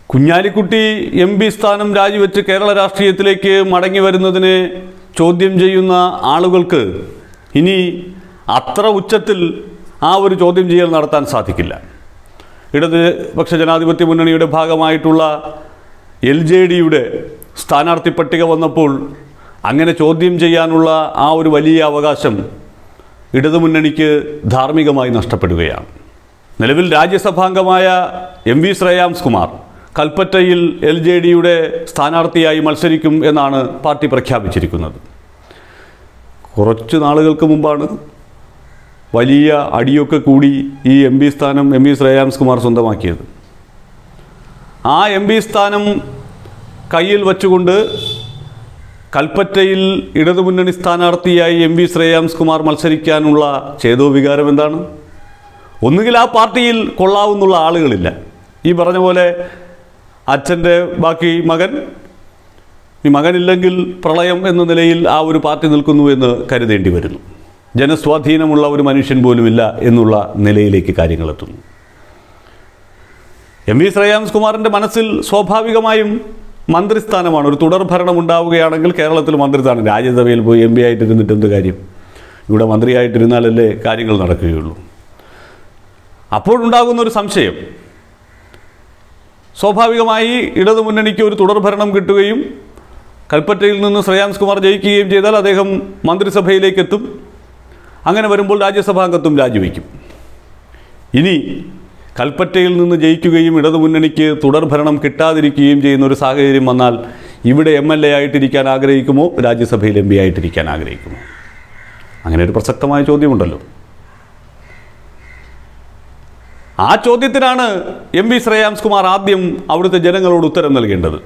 Kunhalikutty M P സ്ഥാനം രാജിവെച്ച് കേരള രാഷ്ട്രീയത്തിലേക്ക് മടങ്ങി വരുന്നതിനെ ചോദ്യം ചെയ്യുന്ന ആളുകൾക്ക് ഇനി അത്ര ഉച്ചത്തിൽ ആ ഒരു ചോദ്യം ചെയ്യൽ നടത്താൻ സാധിക്കില്ല ഇടതുപക്ഷ ജനാധിപത്യ മുന്നണിയുടെ ഭാഗമായിട്ടുള്ള എൽ ജെ ഡിയുടെ സ്ഥാനാർത്ഥി പട്ടിക വന്നപ്പോൾ അങ്ങനെ ചോദ്യം ചെയ്യാനുള്ള ആ ഒരു വലിയ അവകാശം ഇടതുമുന്നണിക്ക് ധാർമ്മികമായി നഷ്ടപ്പെടുകയാണ് നിലവിൽ രാജ്യസഭാംഗമായ എം വി ശ്രേയാംസ് കുമാർ കൽപ്പറ്റയിൽ എൽ ജെ ഡിയുടെ സ്ഥാനാർത്ഥിയായി മത്സരിക്കും എന്നാണ് പാർട്ടി പ്രഖ്യാപിച്ചിരിക്കുന്നത് കുറച്ച് നാളുകൾക്ക് മുമ്പാണ് വലിയ അടിയൊക്കെ കൂടി ഈ എം പി സ്ഥാനം എം വി ശ്രേയാംസ് കുമാർ സ്വന്തമാക്കിയത് ആ എം പി സ്ഥാനം കയ്യിൽ വച്ചുകൊണ്ട് കൽപ്പറ്റയിൽ ഇടതുമുന്നണി സ്ഥാനാർത്ഥിയായി എം വി ശ്രേയാംസ് കുമാർ മത്സരിക്കാനുള്ള ചേതോ വികാരം എന്താണ് ഒന്നുകിൽ ആ പാർട്ടിയിൽ കൊള്ളാവുന്നുള്ള ആളുകളില്ല ഈ പറഞ്ഞ പോലെ അച്ഛൻ്റെ ബാക്കി മകൻ ഈ മകനില്ലെങ്കിൽ പ്രളയം എന്ന നിലയിൽ ആ ഒരു പാർട്ടി നിൽക്കുന്നു എന്ന് കരുതേണ്ടി വരുന്നു ജനസ്വാധീനമുള്ള ഒരു മനുഷ്യൻ പോലുമില്ല എന്നുള്ള നിലയിലേക്ക് കാര്യങ്ങൾ എത്തുന്നു എം വി ശ്രേയാംസ് കുമാറിൻ്റെ മനസ്സിൽ സ്വാഭാവികമായും മന്ത്രിസ്ഥാനമാണ് ഒരു തുടർ ഭരണം ഉണ്ടാവുകയാണെങ്കിൽ കേരളത്തിൽ മന്ത്രിസ്ഥാനം രാജ്യസഭയിൽ പോയി എം പി ആയിട്ടിരുന്നിട്ട് എന്ത് കാര്യം ഇവിടെ മന്ത്രിയായിട്ടിരുന്നാലല്ലേ കാര്യങ്ങൾ നടക്കുകയുള്ളൂ അപ്പോഴുണ്ടാകുന്ന ഒരു സംശയം സ്വാഭാവികമായി ഇടതുമുന്നണിക്ക് ഒരു തുടർ ഭരണം കിട്ടുകയും കൽപ്പറ്റയിൽ നിന്ന് ശ്രേയാംസ് കുമാർ ജയിക്കുകയും ചെയ്താൽ അദ്ദേഹം മന്ത്രിസഭയിലേക്ക് എത്തും അങ്ങനെ വരുമ്പോൾ രാജ്യസഭാംഗത്വം രാജിവെക്കും ഇനി കൽപ്പറ്റയിൽ നിന്ന് ജയിക്കുകയും ഇടതുമുന്നണിക്ക് തുടർ ഭരണം കിട്ടാതിരിക്കുകയും ചെയ്യുന്ന ഒരു സാഹചര്യം വന്നാൽ ഇവിടെ എം എൽ എ ആയിട്ടിരിക്കാൻ ആഗ്രഹിക്കുമോ രാജ്യസഭയിൽ എം പി ആയിട്ടിരിക്കാൻ ആഗ്രഹിക്കുമോ അങ്ങനെ ഒരു പ്രസക്തമായ ചോദ്യമുണ്ടല്ലോ ആ ചോദ്യത്തിനാണ് എം വി ശ്രേയാംസ് കുമാർ ആദ്യം അവിടുത്തെ ജനങ്ങളോട് ഉത്തരം നൽകേണ്ടത്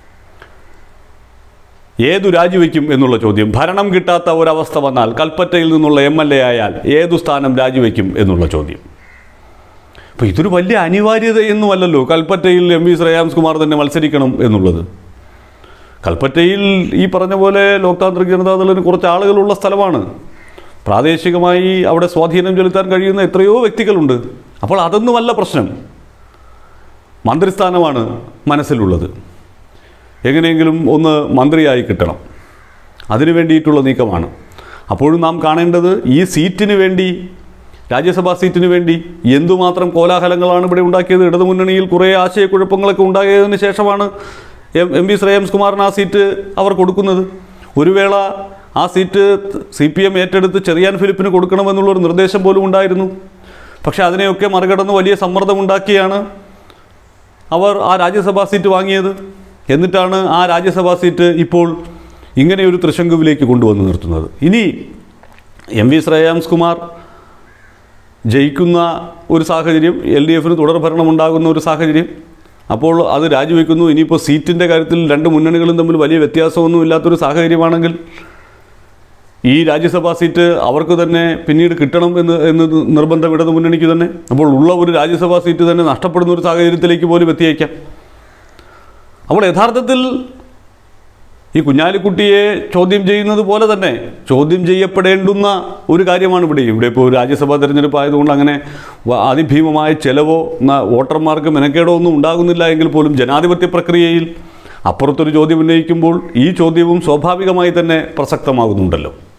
ഏതു രാജിവെക്കും എന്നുള്ള ചോദ്യം ഭരണം കിട്ടാത്ത ഒരവസ്ഥ വന്നാൽ കൽപ്പറ്റയിൽ നിന്നുള്ള എം എൽ എ ആയാൽ ഏതു സ്ഥാനം രാജിവെക്കും എന്നുള്ള ചോദ്യം അപ്പോൾ ഇതൊരു വലിയ അനിവാര്യതയൊന്നുമല്ലല്ലോ കൽപ്പറ്റയിൽ എം വി ശ്രേയാംസ് കുമാർ തന്നെ മത്സരിക്കണം എന്നുള്ളത് കൽപ്പറ്റയിൽ ഈ പറഞ്ഞ പോലെ ലോക് താന്ത്രിക് ജനതാദളിന് കുറച്ച് ആളുകളുള്ള സ്ഥലമാണ് പ്രാദേശികമായി അവിടെ സ്വാധീനം ചെലുത്താൻ കഴിയുന്ന എത്രയോ വ്യക്തികളുണ്ട് അപ്പോൾ അതൊന്നുമല്ല പ്രശ്നം മന്ത്രിസ്ഥാനമാണ് മനസ്സിലുള്ളത് എങ്ങനെയെങ്കിലും ഒന്ന് മന്ത്രിയായി കിട്ടണം അതിനു വേണ്ടിയിട്ടുള്ള നീക്കമാണ് അപ്പോഴും നാം കാണേണ്ടത് ഈ സീറ്റിന് വേണ്ടി രാജ്യസഭാ സീറ്റിന് വേണ്ടി എന്തുമാത്രം കോലാഹലങ്ങളാണ് ഇവിടെ ഉണ്ടാക്കിയത് ഇടതുമുന്നണിയിൽ കുറേ ആശയക്കുഴപ്പങ്ങളൊക്കെ ഉണ്ടായതിനു ശേഷമാണ് എം എം പി ശ്രേയംസ് കുമാറിന് ആ സീറ്റ് അവർ കൊടുക്കുന്നത് ഒരു വേള ആ സീറ്റ് സി പി എം ഏറ്റെടുത്ത് ചെറിയാൻ ഫിലിപ്പിന് കൊടുക്കണമെന്നുള്ളൊരു നിർദ്ദേശം പോലും ഉണ്ടായിരുന്നു പക്ഷേ അതിനെയൊക്കെ മറികടന്ന് വലിയ സമ്മർദ്ദമുണ്ടാക്കിയാണ് അവർ ആ രാജ്യസഭാ സീറ്റ് വാങ്ങിയത് എന്നിട്ടാണ് ആ രാജ്യസഭാ സീറ്റ് ഇപ്പോൾ ഇങ്ങനെയൊരു തൃശങ്കുവിലേക്ക് കൊണ്ടുവന്ന് നിർത്തുന്നത് ഇനി എം വി ശ്രേയാംസ് കുമാർ ജയിക്കുന്ന ഒരു സാഹചര്യം എൽ ഡി എഫിന് തുടർ ഭരണം ഉണ്ടാകുന്ന ഒരു സാഹചര്യം അപ്പോൾ അത് രാജിവെക്കുന്നു ഇനിയിപ്പോൾ സീറ്റിൻ്റെ കാര്യത്തിൽ രണ്ട് മുന്നണികളും തമ്മിൽ വലിയ വ്യത്യാസമൊന്നും ഇല്ലാത്തൊരു സാഹചര്യമാണെങ്കിൽ ഈ രാജ്യസഭാ സീറ്റ് അവർക്ക് തന്നെ പിന്നീട് കിട്ടണം എന്ന് എന്ന് നിർബന്ധം ഇടതു മുന്നണിക്ക് തന്നെ അപ്പോൾ ഉള്ള ഒരു രാജ്യസഭാ സീറ്റ് തന്നെ നഷ്ടപ്പെടുന്ന ഒരു സാഹചര്യത്തിലേക്ക് പോലും എത്തിയേക്കാം അപ്പോൾ യഥാർത്ഥത്തിൽ ഈ കുഞ്ഞാലിക്കുട്ടിയെ ചോദ്യം ചെയ്യുന്നത് പോലെ തന്നെ ചോദ്യം ചെയ്യപ്പെടേണ്ടുന്ന ഒരു കാര്യമാണ് ഇവിടെ ഇവിടെ ഇപ്പോൾ രാജ്യസഭാ തെരഞ്ഞെടുപ്പ് ആയതുകൊണ്ട് അങ്ങനെ വ- അതിഭീമമായ ചെലവോ ന- വോട്ടർമാർക്ക് മെനക്കേടോ ഒന്നും ഉണ്ടാകുന്നില്ല എങ്കിൽ പോലും ജനാധിപത്യ പ്രക്രിയയിൽ അപ്പുറത്തൊരു ചോദ്യം ഉന്നയിക്കുമ്പോൾ ഈ ചോദ്യവും സ്വാഭാവികമായി തന്നെ പ്രസക്തമാകുന്നുണ്ടല്ലോ